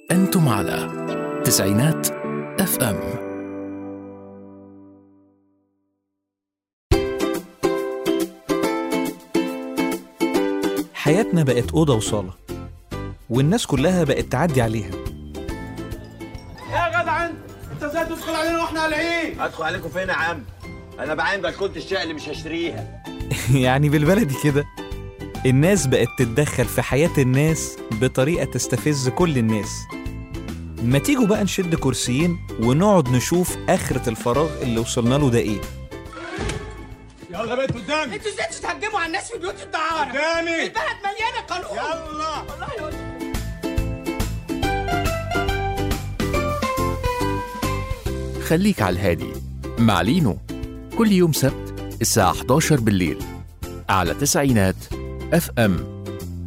أنتم على تسعينات اف ام حياتنا بقت أوضة وصالة والناس كلها بقت تعدي عليها يا جدع انت انت ازاي تدخل علينا واحنا قلعين ادخل عليكم فين يا عم انا بعين بلكونه الشقه اللي مش هشتريها يعني بالبلدي كده الناس بقت تتدخل في حياة الناس بطريقة تستفز كل الناس ما تيجوا بقى نشد كرسيين ونقعد نشوف آخرة الفراغ اللي وصلنا له ده إيه يلا بيت قدامي انتوا ازاي تتهجموا على الناس في بيوت الدعارة؟ قدامي البلد مليانة قانون يلا والله يا وجه. خليك على الهادي مع لينو كل يوم سبت الساعة 11 بالليل على تسعينات اف ام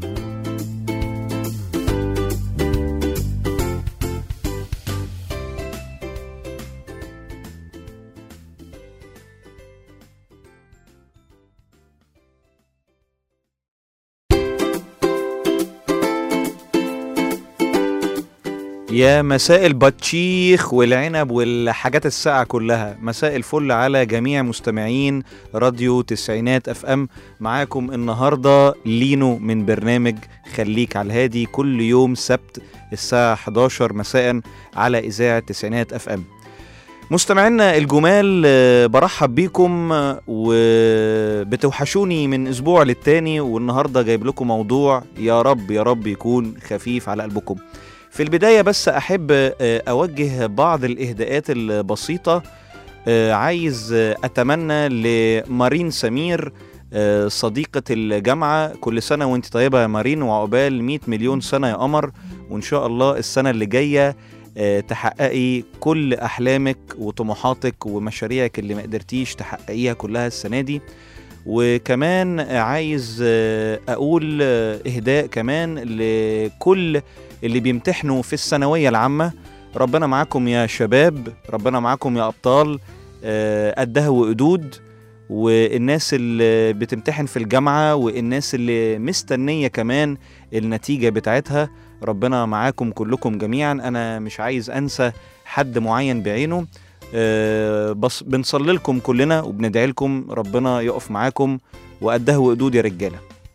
يا مساء البطشيخ والعنب والحاجات الساقعة كلها مساء الفل على جميع مستمعين راديو تسعينات اف ام معاكم النهاردة لينو من برنامج خليك على الهادي كل يوم سبت الساعة 11 مساء على إذاعة تسعينات اف ام مستمعينا الجمال آه، برحب بيكم آه، وبتوحشوني من اسبوع للتاني والنهارده جايب لكم موضوع يا رب يا رب يكون خفيف على قلبكم في البداية بس أحب آه، أوجه بعض الإهداءات البسيطة آه، عايز آه، أتمنى لمارين سمير آه، صديقة الجامعة كل سنة وانت طيبة يا مارين وعقبال 100 مليون سنة يا قمر وإن شاء الله السنة اللي جاية آه، تحققي كل أحلامك وطموحاتك ومشاريعك اللي ما قدرتيش تحققيها كلها السنة دي وكمان عايز آه، أقول آه، إهداء كمان لكل اللي بيمتحنوا في الثانوية العامة ربنا معاكم يا شباب ربنا معاكم يا أبطال آه، قدها وقدود والناس اللي بتمتحن في الجامعة والناس اللي مستنية كمان النتيجة بتاعتها ربنا معاكم كلكم جميعا أنا مش عايز أنسى حد معين بعينه آه، بس بنصلي لكم كلنا وبندعي لكم ربنا يقف معاكم وقدها وقدود يا رجاله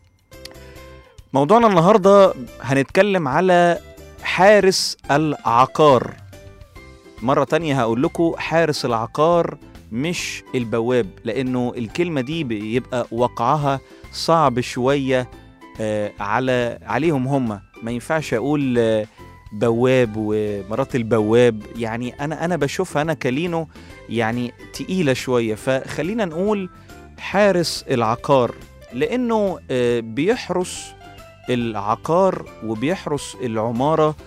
موضوعنا النهارده هنتكلم على حارس العقار مرة تانية هقول لكم حارس العقار مش البواب لأنه الكلمة دي بيبقى وقعها صعب شوية آه، على عليهم هم ما ينفعش أقول آه، بواب ومرات البواب يعني أنا أنا بشوفها أنا كلينو يعني تقيلة شوية فخلينا نقول حارس العقار لأنه آه، بيحرس العقار وبيحرس العمارة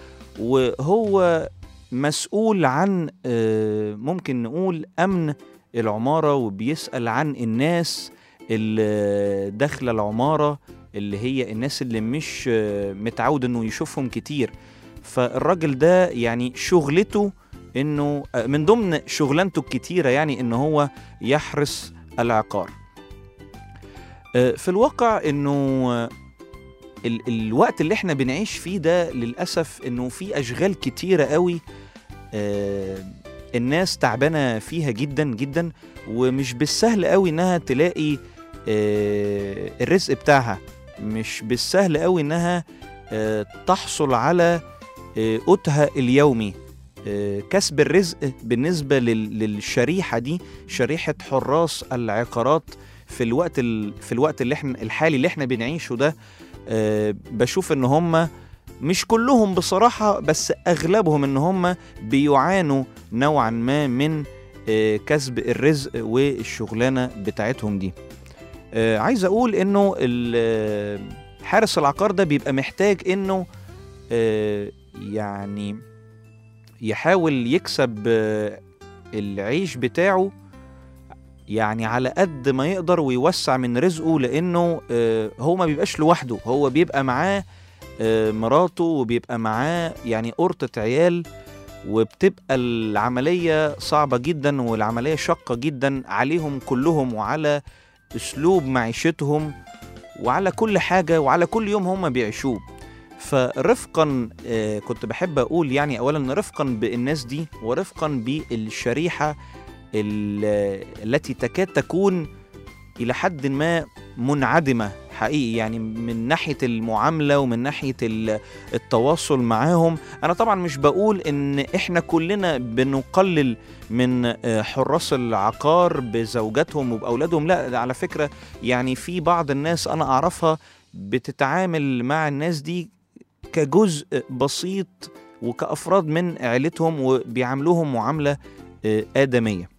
وهو مسؤول عن آه، ممكن نقول أمن العمارة وبيسأل عن الناس اللي داخلة العمارة اللي هي الناس اللي مش آه، متعود انه يشوفهم كتير فالراجل ده يعني شغلته انه آه، من ضمن شغلانته الكتيرة يعني ان هو يحرس العقار آه، في الواقع انه آه، ال الوقت اللي احنا بنعيش فيه ده للأسف انه في أشغال كتيرة قوي آه الناس تعبانة فيها جدا جدا ومش بالسهل قوي انها تلاقي آه الرزق بتاعها مش بالسهل قوي انها آه تحصل على آه قوتها اليومي آه كسب الرزق بالنسبة لل- للشريحة دي شريحة حراس العقارات في الوقت ال... في الوقت اللي احنا الحالي اللي احنا بنعيشه ده آه، بشوف ان هم مش كلهم بصراحة بس اغلبهم ان هم بيعانوا نوعا ما من آه، كسب الرزق والشغلانة بتاعتهم دي آه، عايز اقول انه ال- آه، حارس العقار ده بيبقى محتاج انه آه، يعني يحاول يكسب آه، العيش بتاعه يعني على قد ما يقدر ويوسع من رزقه لانه آه، هو ما بيبقاش لوحده هو بيبقى معاه آه، مراته وبيبقى معاه يعني قرطة عيال وبتبقى العملية صعبة جدا والعملية شاقة جدا عليهم كلهم وعلى اسلوب معيشتهم وعلى كل حاجة وعلى كل يوم هم بيعيشوه فرفقا آه، كنت بحب اقول يعني اولا رفقا بالناس دي ورفقا بالشريحه ال- التي تكاد تكون الى حد ما منعدمه حقيقي يعني من ناحيه المعامله ومن ناحيه ال- التواصل معاهم انا طبعا مش بقول ان احنا كلنا بنقلل من آه، حراس العقار بزوجاتهم وباولادهم لا ده على فكره يعني في بعض الناس انا اعرفها بتتعامل مع الناس دي كجزء بسيط وكافراد من عيلتهم وبيعاملوهم معامله آه، ادميه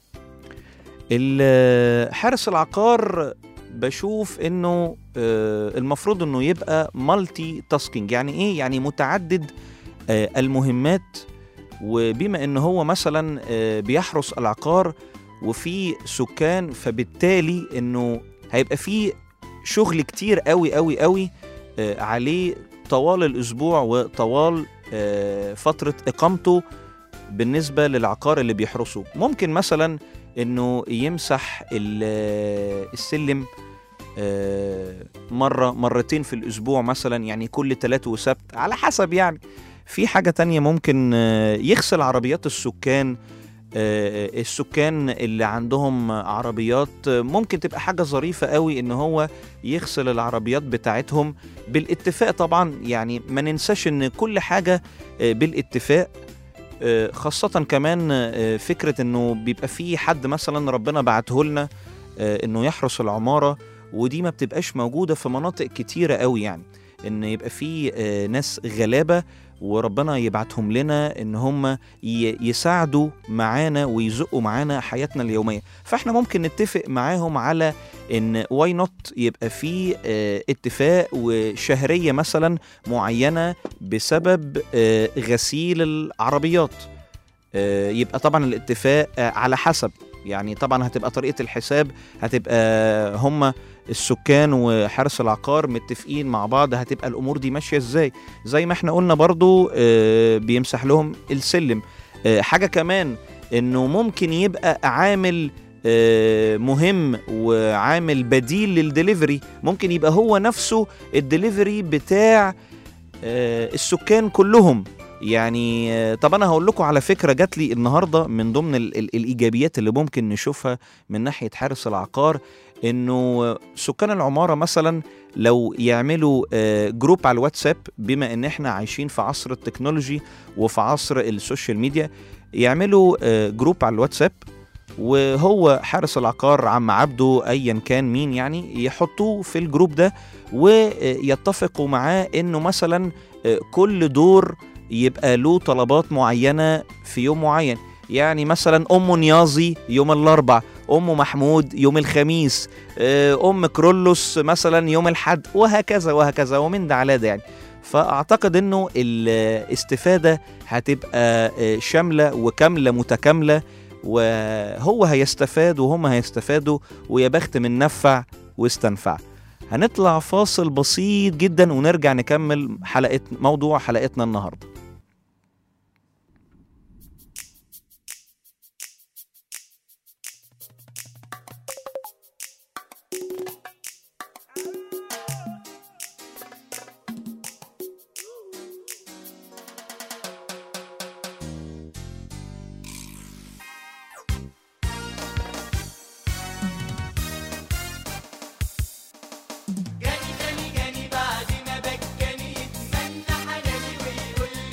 ال- حارس العقار بشوف انه آه، المفروض انه يبقى مالتي تاسكينج يعني ايه يعني متعدد آه، المهمات وبما ان هو مثلا آه، بيحرس العقار وفي سكان فبالتالي انه هيبقى في شغل كتير قوي قوي قوي آه، عليه طوال الاسبوع وطوال آه، فتره اقامته بالنسبه للعقار اللي بيحرسه ممكن مثلا انه يمسح ال- السلم آه، مره مرتين في الاسبوع مثلا يعني كل تلات وسبت على حسب يعني في حاجه تانية ممكن آه، يغسل عربيات السكان آه، السكان اللي عندهم عربيات آه، ممكن تبقى حاجة ظريفة قوي ان هو يغسل العربيات بتاعتهم بالاتفاق طبعا يعني ما ننساش ان كل حاجة آه، بالاتفاق آه، خاصة كمان آه، فكرة انه بيبقى في حد مثلا ربنا بعته لنا آه، انه يحرس العمارة ودي ما بتبقاش موجودة في مناطق كتيرة قوي يعني ان يبقى في آه، ناس غلابة وربنا يبعتهم لنا ان هم ي- يساعدوا معانا ويزقوا معانا حياتنا اليوميه فاحنا ممكن نتفق معاهم على ان واي نوت يبقى في آه، اتفاق وشهريه مثلا معينه بسبب آه، غسيل العربيات آه، يبقى طبعا الاتفاق آه، على حسب يعني طبعا هتبقى طريقه الحساب هتبقى هم السكان وحارس العقار متفقين مع بعض هتبقى الامور دي ماشيه ازاي زي ما احنا قلنا برضو آه، بيمسح لهم السلم آه، حاجه كمان انه ممكن يبقى عامل آه، مهم وعامل بديل للدليفري ممكن يبقى هو نفسه الدليفري بتاع آه، السكان كلهم يعني آه، طب انا هقول لكم على فكره جات لي النهارده من ضمن ال ال الايجابيات اللي ممكن نشوفها من ناحيه حارس العقار انه سكان العماره مثلا لو يعملوا آه، جروب على الواتساب بما ان احنا عايشين في عصر التكنولوجي وفي عصر السوشيال ميديا يعملوا آه، جروب على الواتساب وهو حارس العقار عم عبده ايا كان مين يعني يحطوه في الجروب ده ويتفقوا معاه انه مثلا آه، كل دور يبقى له طلبات معينه في يوم معين يعني مثلا ام نيازي يوم الاربع ام محمود يوم الخميس آه، ام كرولوس مثلا يوم الحد وهكذا وهكذا ومن ده على ده يعني فاعتقد انه الاستفاده هتبقى آه، شامله وكامله متكامله وهو هيستفاد وهم هيستفادوا ويا بخت من نفع واستنفع هنطلع فاصل بسيط جدا ونرجع نكمل حلقة موضوع حلقتنا النهارده جاني جاني جاني بعد ما بكاني يتمنى حناني ويقول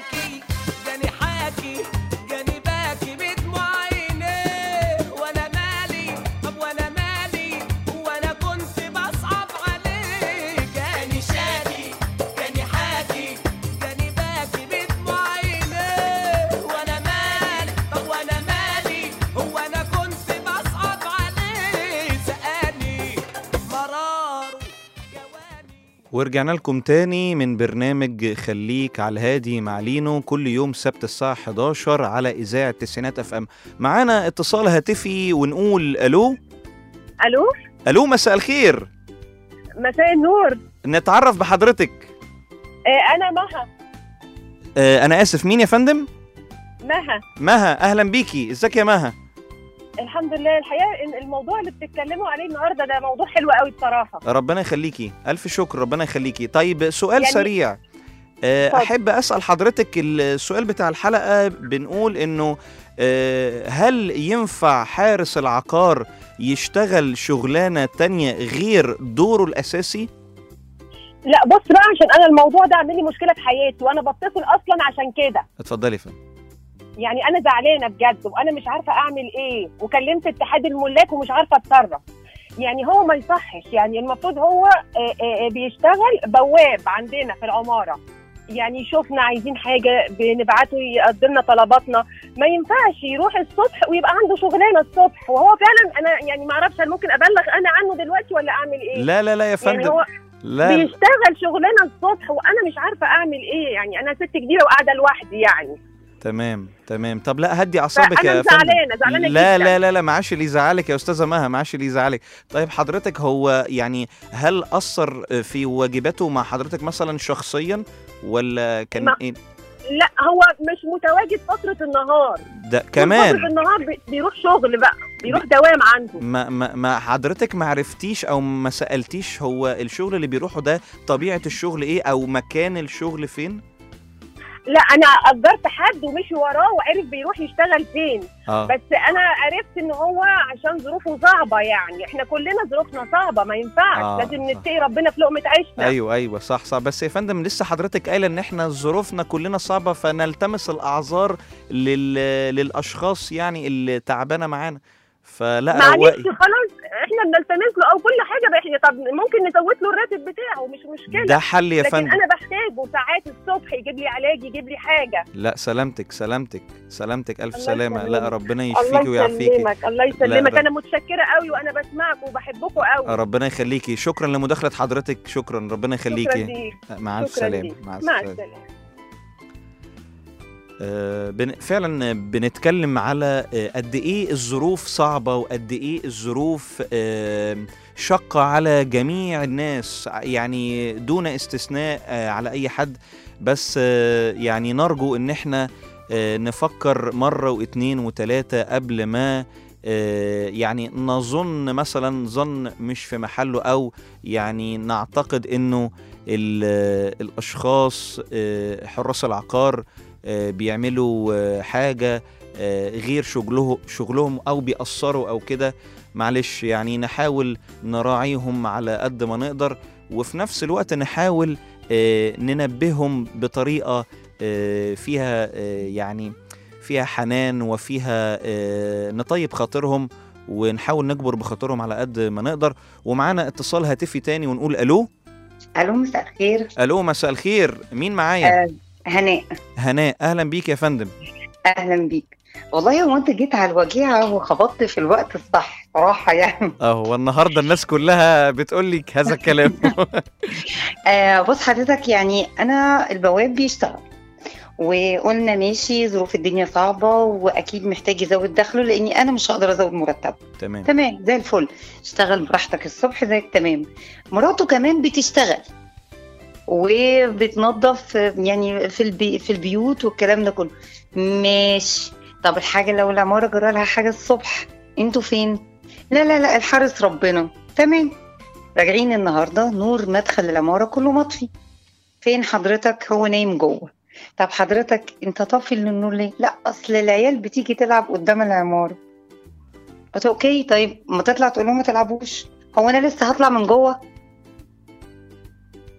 حاكي جاني حاكي جاني باكي بدموع عينيه وانا مالي طب وانا مالي وانا كنت بصعب عليه جاني شاكي جاني حاكي جاني باكي بدموع عينيه وانا مالي طب وانا مالي هو انا كنت بصعب عليه سقاني مراره جواني ورجعنا لكم تاني من برنامج خليك على الهادي مع لينو كل يوم سبت الساعة 11 على إذاعة تسعينات اف ام معانا اتصال هاتفي ونقول ألو الو ألو مساء الخير مساء النور نتعرف بحضرتك آه انا مها آه أنا آسف مين يا فندم؟ مها مها أهلا بيكي ازيك يا مها الحمد لله الحقيقه إن الموضوع اللي بتتكلموا عليه النهارده ده موضوع حلو قوي بصراحه ربنا يخليكي ألف شكر ربنا يخليكي طيب سؤال يعني- سريع آه، اتفضل. أحب أسأل حضرتك السؤال بتاع الحلقة بنقول إنه آه، هل ينفع حارس العقار يشتغل شغلانة تانية غير دوره الأساسي؟ لا بص بقى عشان انا الموضوع ده عامل لي مشكله في حياتي وانا بتصل اصلا عشان كده اتفضلي يا فندم يعني انا زعلانه بجد وانا مش عارفه اعمل ايه وكلمت اتحاد الملاك ومش عارفه اتصرف يعني هو ما يصحش يعني المفروض هو آه، آه، آه، بيشتغل بواب عندنا في العماره يعني يشوفنا عايزين حاجه بنبعته يقضي لنا طلباتنا ما ينفعش يروح الصبح ويبقى عنده شغلانه الصبح وهو فعلا انا يعني ما اعرفش هل ممكن ابلغ انا عنه دلوقتي ولا اعمل ايه لا لا لا يا يعني فندم هو لا بيشتغل شغلانه الصبح وانا مش عارفه اعمل ايه يعني انا ست كبيره وقاعده لوحدي يعني تمام تمام طب لا هدي اعصابك فأنا يا فندم زعلانة- زعلانة لا جداً. لا لا لا معاش اللي يزعلك يا استاذه مها معاش اللي يزعلك طيب حضرتك هو يعني هل اثر في واجباته مع حضرتك مثلا شخصيا ولا كان ما- ايه لا هو مش متواجد فتره النهار ده طول كمان فتره النهار بي- بيروح شغل بقى بيروح دوام عنده ما ما ما حضرتك ما عرفتيش او ما سالتيش هو الشغل اللي بيروحه ده طبيعه الشغل ايه او مكان الشغل فين لا انا اجرت حد ومشي وراه وعرف بيروح يشتغل فين اه بس انا عرفت ان هو عشان ظروفه صعبه يعني احنا كلنا ظروفنا صعبه ما ينفعش آه، لازم صح. نتقي ربنا في لقمه عيشنا ايوه ايوه صح صح بس يا فندم لسه حضرتك قايله ان احنا ظروفنا كلنا صعبه فنلتمس الاعذار لل... للاشخاص يعني اللي تعبانه معانا فلا معلش روقي خلاص احنا بنلتمس له او كل حاجه بقى طب ممكن نزود له الراتب بتاعه مش مشكله ده حل يا لكن فندم انا بحتاجه ساعات الصبح يجيب لي علاج يجيب لي حاجه لا سلامتك سلامتك سلامتك الف الله سلامه لا يسلمك. ربنا الله يشفيكي ويعافيكي يسلمك الله لا، يسلمك لا. انا متشكره قوي وانا بسمعك وبحبكم قوي ربنا يخليكي شكرا لمداخله حضرتك شكرا ربنا شكرا يخليكي ليك مع شكرا السلامه ليك. مع مع السلامه السلامه آه، بن... فعلا بنتكلم على آه، قد ايه الظروف صعبه وقد ايه الظروف آه، شقه على جميع الناس يعني دون استثناء آه، على اي حد بس آه، يعني نرجو ان احنا آه، نفكر مره واتنين وتلاته قبل ما آه، يعني نظن مثلا ظن مش في محله او يعني نعتقد انه ال- الاشخاص آه، حراس العقار آه، بيعملوا آه، حاجة آه، غير شغله شغلهم أو بيأثروا أو كده معلش يعني نحاول نراعيهم على قد ما نقدر وفي نفس الوقت نحاول آه، ننبههم بطريقة آه، فيها آه، يعني فيها حنان وفيها آه، نطيب خاطرهم ونحاول نجبر بخاطرهم على قد ما نقدر ومعانا اتصال هاتفي تاني ونقول الو الو مساء الخير الو مساء الخير مين معايا آه هناء هناء اهلا بيك يا فندم اهلا بيك والله هو انت جيت على الوجيعه وخبطت في الوقت الصح صراحه يعني اهو النهارده الناس كلها بتقول لك هذا الكلام آه بص حضرتك يعني انا البواب بيشتغل وقلنا ماشي ظروف الدنيا صعبه واكيد محتاج يزود دخله لاني انا مش هقدر ازود مرتبه تمام تمام زي الفل اشتغل براحتك الصبح زي تمام مراته كمان بتشتغل وبتنظف يعني في البي في البيوت والكلام ده كله ماشي طب الحاجه لو العماره جرى لها حاجه الصبح انتوا فين لا لا لا الحارس ربنا تمام راجعين النهارده نور مدخل العماره كله مطفي فين حضرتك هو نايم جوه طب حضرتك انت طافي النور ليه لا اصل العيال بتيجي تلعب قدام العماره قلت له اوكي طيب ما تطلع تقول لهم ما تلعبوش هو انا لسه هطلع من جوه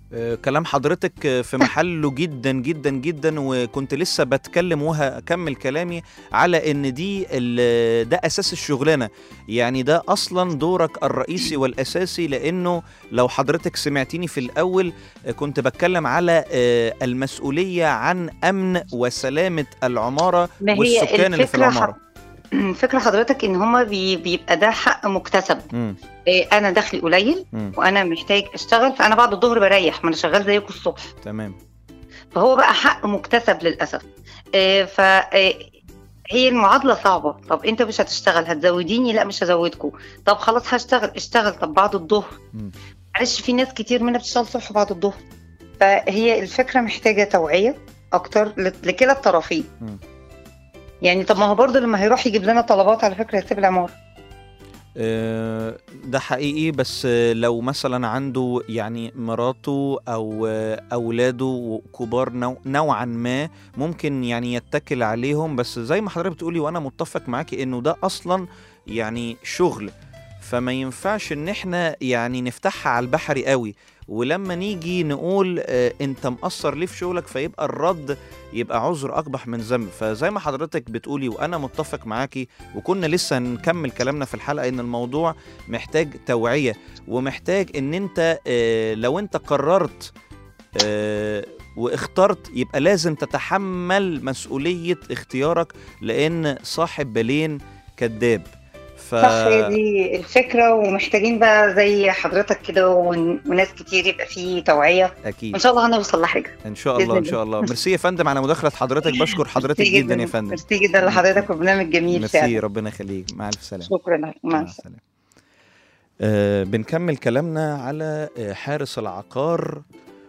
آه، كلام حضرتك آه، في محله جدا جدا جدا وكنت لسه بتكلم وهكمل كلامي على ان دي ال- ده اساس الشغلانه يعني ده اصلا دورك الرئيسي والاساسي لانه لو حضرتك سمعتيني في الاول آه، كنت بتكلم على آه، المسؤوليه عن امن وسلامه العماره ما هي والسكان اللي في الفكرة العماره فكرة حضرتك ان هما بي بيبقى ده حق مكتسب مم. إيه، انا دخلي قليل مم. وانا محتاج اشتغل فانا بعد الظهر بريح ما انا شغال زيكم الصبح تمام فهو بقى حق مكتسب للاسف إيه، ف إيه، هي المعادله صعبه طب انت مش هتشتغل هتزوديني لا مش هزودكم طب خلاص هشتغل اشتغل طب بعد الظهر مم. معلش في ناس كتير منها بتشتغل الصبح بعد الظهر فهي الفكره محتاجه توعيه اكتر ل- لكلا الطرفين مم. يعني طب ما هو برضه لما هيروح يجيب لنا طلبات على فكره يسيب العماره آه، ده حقيقي بس آه، لو مثلا عنده يعني مراته او آه، اولاده كبار نوع- نوعا ما ممكن يعني يتكل عليهم بس زي ما حضرتك بتقولي وانا متفق معاكي انه ده اصلا يعني شغل فما ينفعش ان احنا يعني نفتحها على البحري قوي ولما نيجي نقول آه، انت مقصر ليه في شغلك فيبقى الرد يبقى عذر اقبح من ذنب فزي ما حضرتك بتقولي وانا متفق معاكي وكنا لسه نكمل كلامنا في الحلقه ان الموضوع محتاج توعيه ومحتاج ان انت آه، لو انت قررت آه، واخترت يبقى لازم تتحمل مسؤوليه اختيارك لان صاحب بالين كذاب ف صح هي دي الفكرة ومحتاجين بقى زي حضرتك كده ون- وناس كتير يبقى فيه توعية اكيد وإن شاء الله هنوصل لحاجة ان شاء بإذن الله ان الله. شاء الله ميرسي يا فندم على مداخله حضرتك بشكر حضرتك ميرسي جدا يا فندم ميرسي جدا لحضرتك وبرنامج جميل ميرسي فعلا ربنا يخليك مع الف سلامه شكرا لك مع مع السلامة السلامة آه بنكمل كلامنا على آه، حارس العقار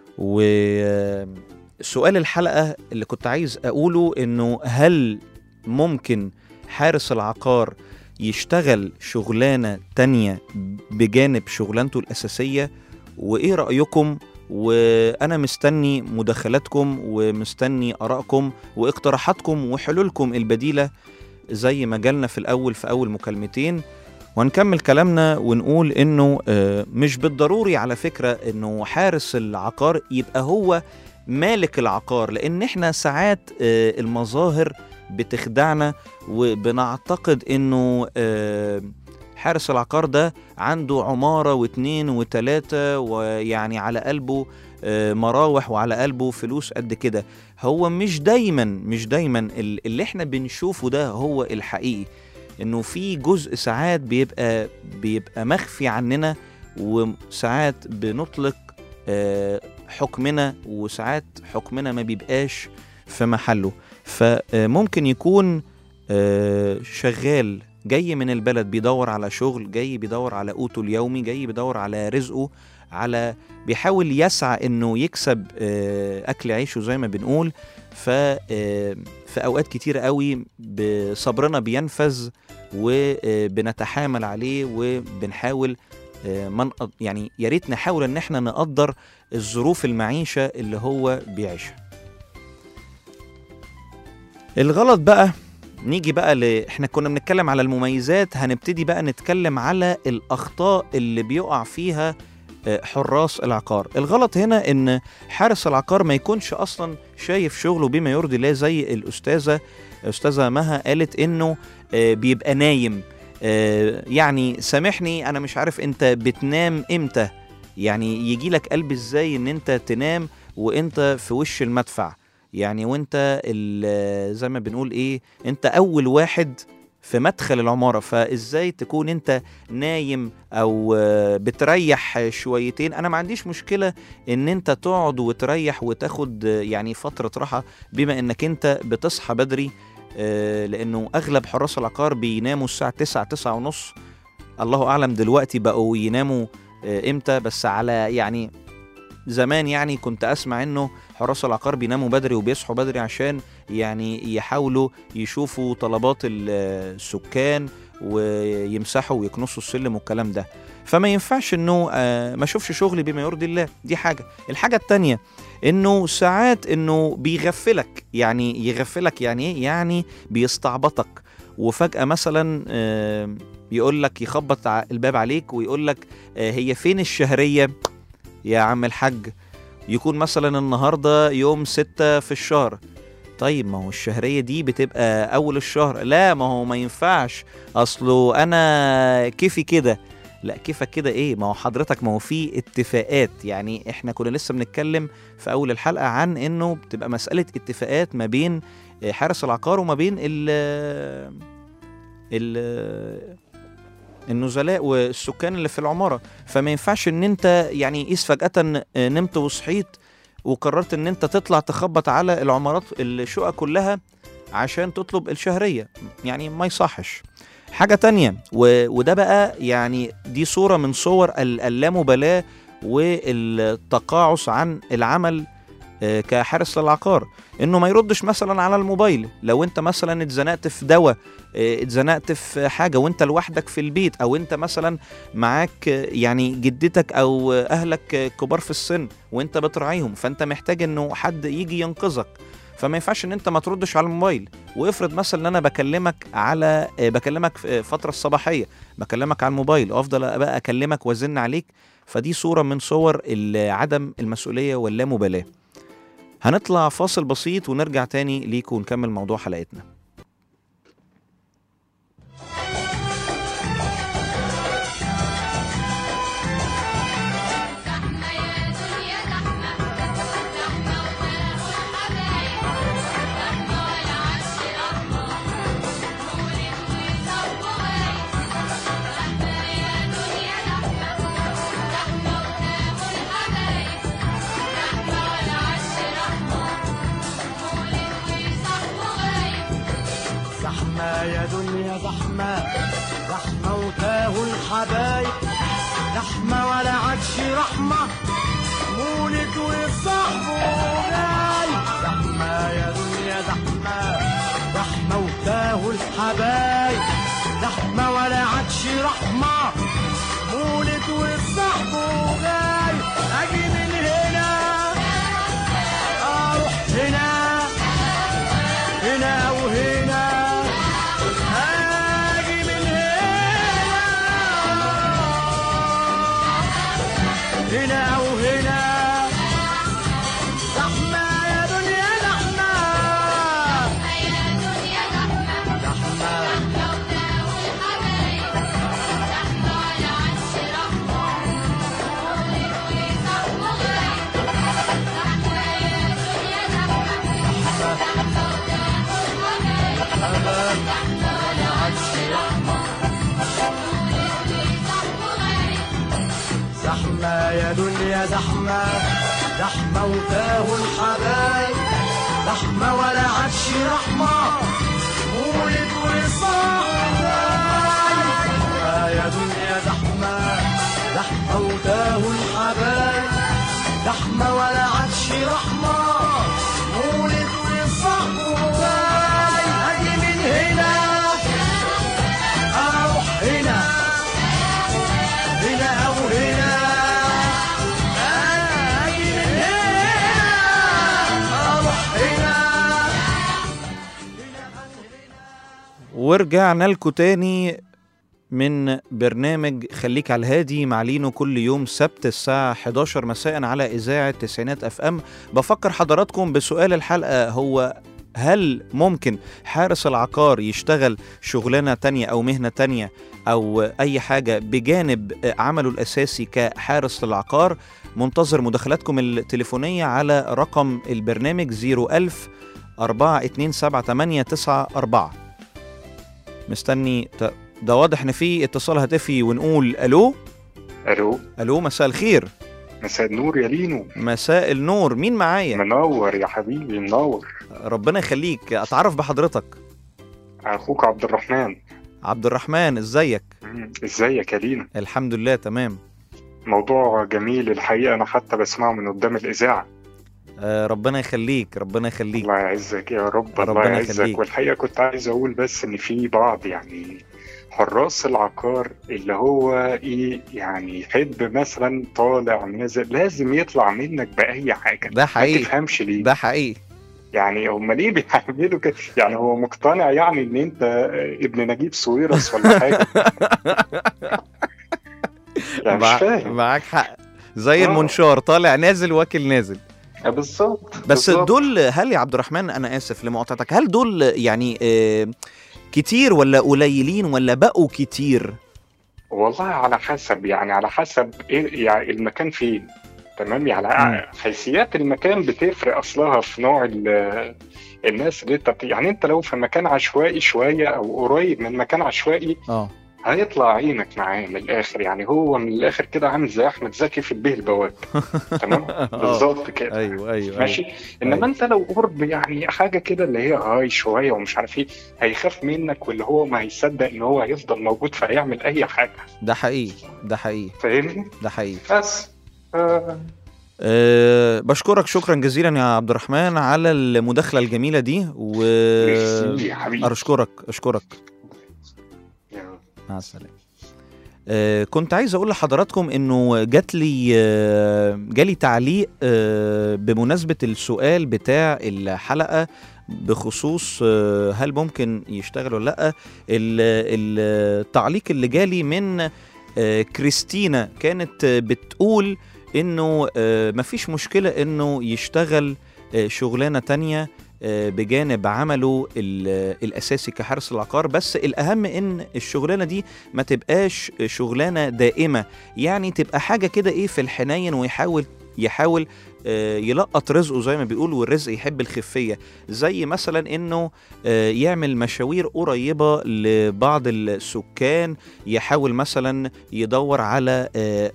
وسؤال الحلقة اللي كنت عايز أقوله إنه هل ممكن حارس العقار يشتغل شغلانة تانية بجانب شغلانته الأساسية وإيه رأيكم وأنا مستني مداخلاتكم ومستني آرائكم واقتراحاتكم وحلولكم البديلة زي ما جالنا في الأول في أول مكالمتين وهنكمل كلامنا ونقول انه آه، مش بالضروري على فكره انه حارس العقار يبقى هو مالك العقار لان احنا ساعات آه، المظاهر بتخدعنا وبنعتقد انه آه، حارس العقار ده عنده عماره واتنين وتلاته ويعني على قلبه آه، مراوح وعلى قلبه فلوس قد كده هو مش دايما مش دايما ال- اللي احنا بنشوفه ده هو الحقيقي انه في جزء ساعات بيبقى بيبقى مخفي عننا وساعات بنطلق آه، حكمنا وساعات حكمنا ما بيبقاش في محله فممكن يكون آه، شغال جاي من البلد بيدور على شغل جاي بيدور على قوته اليومي جاي بيدور على رزقه على بيحاول يسعى انه يكسب آه، اكل عيشه زي ما بنقول ف آه، في اوقات كتيره قوي بصبرنا بينفذ وبنتحامل عليه وبنحاول آه، ما نق- يعني يا ريت نحاول ان احنا نقدر الظروف المعيشه اللي هو بيعيشها الغلط بقى نيجي بقى ل... احنا كنا بنتكلم على المميزات هنبتدي بقى نتكلم على الاخطاء اللي بيقع فيها آه، حراس العقار الغلط هنا ان حارس العقار ما يكونش اصلا شايف شغله بما يرضي الله زي الاستاذه استاذه مها قالت انه آه، بيبقى نايم آه، يعني سامحني انا مش عارف انت بتنام امتى يعني يجي لك قلب ازاي ان انت تنام وانت في وش المدفع يعني وانت ال- زي ما بنقول ايه انت اول واحد في مدخل العمارة فازاي تكون انت نايم او آه، بتريح شويتين انا ما عنديش مشكلة ان انت تقعد وتريح وتاخد آه، يعني فترة راحة بما انك انت بتصحى بدري آه، لانه اغلب حراس العقار بيناموا الساعة 9 9 ونص الله اعلم دلوقتي بقوا يناموا آه، امتى بس على يعني زمان يعني كنت اسمع انه حراس العقار بيناموا بدري وبيصحوا بدري عشان يعني يحاولوا يشوفوا طلبات ال- السكان ويمسحوا ويكنسوا السلم والكلام ده فما ينفعش انه آه، ما اشوفش شغلي بما يرضي الله دي حاجه الحاجه التانية انه ساعات انه بيغفلك يعني يغفلك يعني ايه يعني بيستعبطك وفجاه مثلا آه، يقول لك يخبط ع- الباب عليك ويقول لك آه، هي فين الشهريه يا عم الحاج يكون مثلا النهارده يوم ستة في الشهر طيب ما هو الشهرية دي بتبقى أول الشهر لا ما هو ما ينفعش أصله أنا كيفي كده لا كيفك كده ايه ما هو حضرتك ما هو في اتفاقات يعني احنا كنا لسه بنتكلم في اول الحلقه عن انه بتبقى مساله اتفاقات ما بين حارس العقار وما بين ال ال النزلاء والسكان اللي في العماره فما ينفعش ان انت يعني قيس فجاه نمت وصحيت وقررت ان انت تطلع تخبط على العمارات الشقق كلها عشان تطلب الشهريه يعني ما يصحش حاجة تانية و... وده بقى يعني دي صورة من صور ال- اللامبالاة والتقاعس عن العمل آه، كحارس للعقار انه ما يردش مثلا على الموبايل لو انت مثلا اتزنقت في دواء آه، اتزنقت في حاجة وانت لوحدك في البيت او انت مثلا معاك آه، يعني جدتك او آه، اهلك آه، كبار في السن وانت بتراعيهم فانت محتاج انه حد يجي ينقذك فما ينفعش ان انت ما تردش على الموبايل وافرض مثلا ان انا بكلمك على آه، بكلمك في فتره الصباحيه بكلمك على الموبايل وافضل بقى اكلمك وازن عليك فدي صوره من صور ال- عدم المسؤوليه واللامبالاه هنطلع فاصل بسيط ونرجع تاني ليكم ونكمل موضوع حلقتنا زحمة يا دنيا زحمة زحمة وتاه الحبايب زحمة ولا عادش رحمة مولد وصاحبه جاي زحمة يا دنيا زحمة زحمة وتاه الحبايب زحمة ولا عادش رحمة مولد وصاحبه جاي أجي من هنا أروح هنا هنا وهنا اجي من هنا هنا وهنا زحمة يا دنيا زحمة زحمة زحمة يا دنيا زحمة زحمة وتاه الحبايب زحمة ولا عادش رحمة مولد وصاحب زحمة يا دنيا زحمة زحمة وتاه الحبايب زحمة ولا عادش رحمة مولد وصاحب أجي من هنا أروح هنا هنا أو هنا أجي من هنا أروح هنا ورجعنا لكم تاني من برنامج خليك على الهادي مع لينو كل يوم سبت الساعة 11 مساء على إذاعة تسعينات أف أم بفكر حضراتكم بسؤال الحلقة هو هل ممكن حارس العقار يشتغل شغلانة تانية أو مهنة تانية أو أي حاجة بجانب عمله الأساسي كحارس للعقار منتظر مداخلاتكم التليفونية على رقم البرنامج 01000 427 مستني ت- ده واضح ان في اتصال هاتفي ونقول الو الو الو مساء الخير مساء النور يا لينو مساء النور مين معايا منور يا حبيبي منور ربنا يخليك اتعرف بحضرتك اخوك عبد الرحمن عبد الرحمن ازيك مم، ازيك يا لينو الحمد لله تمام موضوع جميل الحقيقه انا حتى بسمعه من قدام الاذاعه آه ربنا يخليك ربنا يخليك الله يعزك يا رب الله ربنا يعزك يخليك. والحقيقه كنت عايز اقول بس ان في بعض يعني حراس العقار اللي هو ايه يعني يحب مثلا طالع نازل لازم يطلع منك باي حاجه ده ما حقيقي تفهمش ليه ده حقيقي يعني هم ليه بيعملوا كده يعني هو مقتنع يعني ان انت ابن نجيب ساويرس ولا حاجه يعني مش مع- فاهم معاك حق زي آه. المنشار طالع نازل واكل نازل آه، بالظبط بس بالظبط. دول هل يا عبد الرحمن انا اسف لمقاطعتك هل دول يعني آه، كتير ولا قليلين ولا بقوا كتير والله على حسب يعني على حسب ايه يعني المكان فين تمام يعني مم. حيثيات المكان بتفرق اصلها في نوع ال- الناس اللي انت بت- يعني انت لو في مكان عشوائي شويه او قريب من مكان عشوائي اه هيطلع عينك معاه من الاخر يعني هو من الاخر كده عامل زي احمد زكي في البيه البواب تمام بالظبط كده ايوه ايوه ماشي انما انت لو قرب يعني حاجه كده اللي هي هاي شويه ومش عارف ايه هيخاف منك واللي هو ما هيصدق ان هو هيفضل موجود فهيعمل اي حاجه ده حقيقي ده حقيقي فاهمني ده حقيقي بس آه أه بشكرك شكرا جزيلا يا عبد الرحمن على المداخله الجميله دي و ميرسي يا حبيبي. اشكرك اشكرك يا- مع السلامه آه كنت عايز اقول لحضراتكم انه جات لي آه جالي تعليق آه بمناسبه السؤال بتاع الحلقه بخصوص آه هل ممكن يشتغل ولا لا ال- ال- التعليق اللي جالي من آه كريستينا كانت آه، بتقول انه آه مفيش مشكله انه يشتغل آه شغلانه تانية آه، بجانب عمله ال- الاساسي كحارس العقار بس الاهم ان الشغلانه دي ما تبقاش شغلانه دائمه يعني تبقى حاجه كده ايه في الحنين ويحاول يحاول آه، يلقط رزقه زي ما بيقول والرزق يحب الخفيه زي مثلا انه آه، يعمل مشاوير قريبه لبعض السكان يحاول مثلا يدور على آه،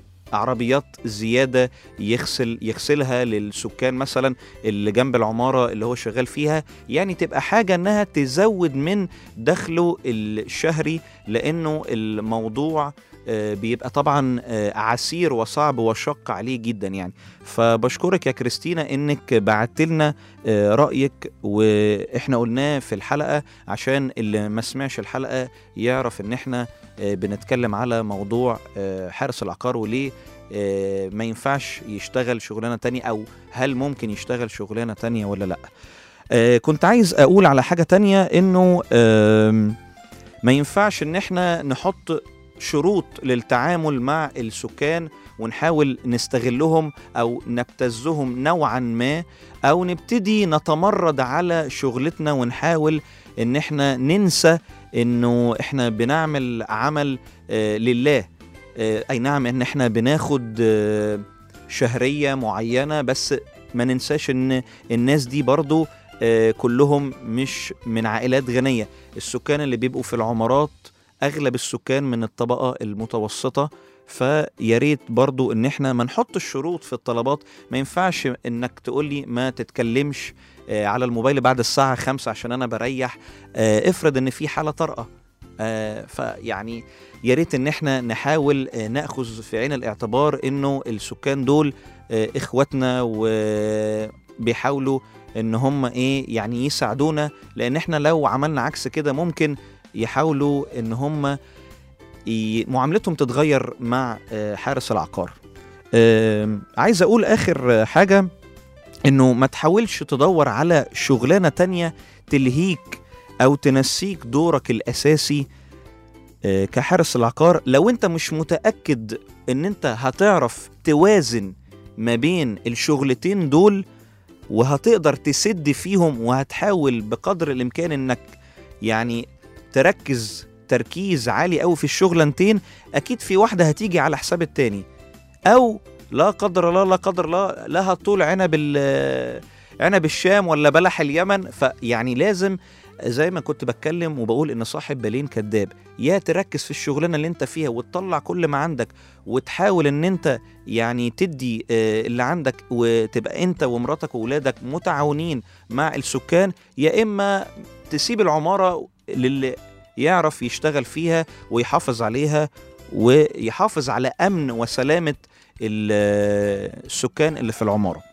عربيات زياده يغسل يغسلها للسكان مثلا اللي جنب العماره اللي هو شغال فيها يعني تبقى حاجه انها تزود من دخله الشهري لانه الموضوع آه، بيبقى طبعا آه، عسير وصعب وشق عليه جدا يعني فبشكرك يا كريستينا انك بعت لنا آه، رايك واحنا قلناه في الحلقه عشان اللي ما سمعش الحلقه يعرف ان احنا آه، بنتكلم على موضوع آه، حارس العقار وليه آه، ما ينفعش يشتغل شغلانه تانية او هل ممكن يشتغل شغلانه تانية ولا لا آه، كنت عايز اقول على حاجه تانية انه آم، ما ينفعش ان احنا نحط شروط للتعامل مع السكان ونحاول نستغلهم او نبتزهم نوعا ما او نبتدي نتمرد على شغلتنا ونحاول ان احنا ننسى انه احنا بنعمل عمل آه لله آه اي نعم ان احنا بناخد آه شهرية معينة بس ما ننساش ان الناس دي برضو آه كلهم مش من عائلات غنية السكان اللي بيبقوا في العمارات اغلب السكان من الطبقة المتوسطة فيا ريت برضو ان احنا ما نحط الشروط في الطلبات ما ينفعش انك تقول لي ما تتكلمش آه، على الموبايل بعد الساعة خمسة عشان انا بريح آه، افرض ان في حالة طارئة آه، فيعني يا ريت ان احنا نحاول آه، ناخذ في عين الاعتبار انه السكان دول آه، اخواتنا وبيحاولوا ان هم ايه يعني يساعدونا لان احنا لو عملنا عكس كده ممكن يحاولوا ان هم ي- معاملتهم تتغير مع آه، حارس العقار آم، عايز اقول اخر آه، حاجه انه ما تحاولش تدور على شغلانه تانية تلهيك او تنسيك دورك الاساسي آه، كحارس العقار لو انت مش متاكد ان انت هتعرف توازن ما بين الشغلتين دول وهتقدر تسد فيهم وهتحاول بقدر الامكان انك يعني تركز تركيز عالي قوي في الشغلانتين اكيد في واحده هتيجي على حساب التاني او لا قدر الله لا قدر الله لا هتطول عنب ال- عنب الشام ولا بلح اليمن فيعني لازم زي ما كنت بتكلم وبقول ان صاحب بالين كذاب يا تركز في الشغلانه اللي انت فيها وتطلع كل ما عندك وتحاول ان انت يعني تدي آه، اللي عندك وتبقى انت ومراتك واولادك متعاونين مع السكان يا اما تسيب العماره للي يعرف يشتغل فيها ويحافظ عليها ويحافظ على امن وسلامه ال- السكان اللي في العماره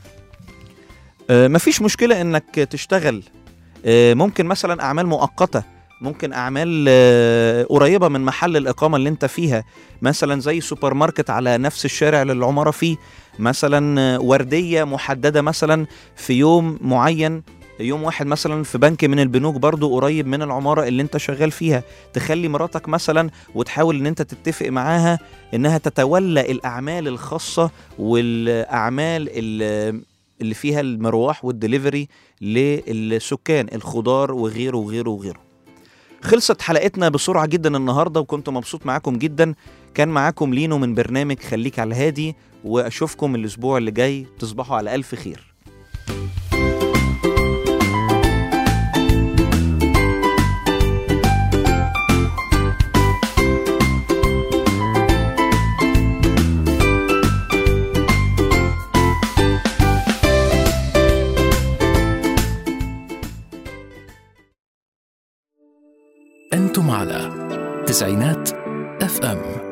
آه، مفيش مشكله انك تشتغل آه، ممكن مثلا اعمال مؤقته ممكن اعمال آه، قريبه من محل الاقامه اللي انت فيها مثلا زي سوبر ماركت على نفس الشارع اللي العماره فيه مثلا آه، ورديه محدده مثلا في يوم معين يوم واحد مثلا في بنك من البنوك برضو قريب من العمارة اللي انت شغال فيها تخلي مراتك مثلا وتحاول ان انت تتفق معاها انها تتولى الاعمال الخاصة والاعمال اللي اللي فيها المروح والدليفري للسكان الخضار وغيره وغيره وغيره خلصت حلقتنا بسرعة جدا النهاردة وكنت مبسوط معاكم جدا كان معاكم لينو من برنامج خليك على الهادي واشوفكم الاسبوع اللي جاي تصبحوا على الف خير أنتم على تسعينات اف ام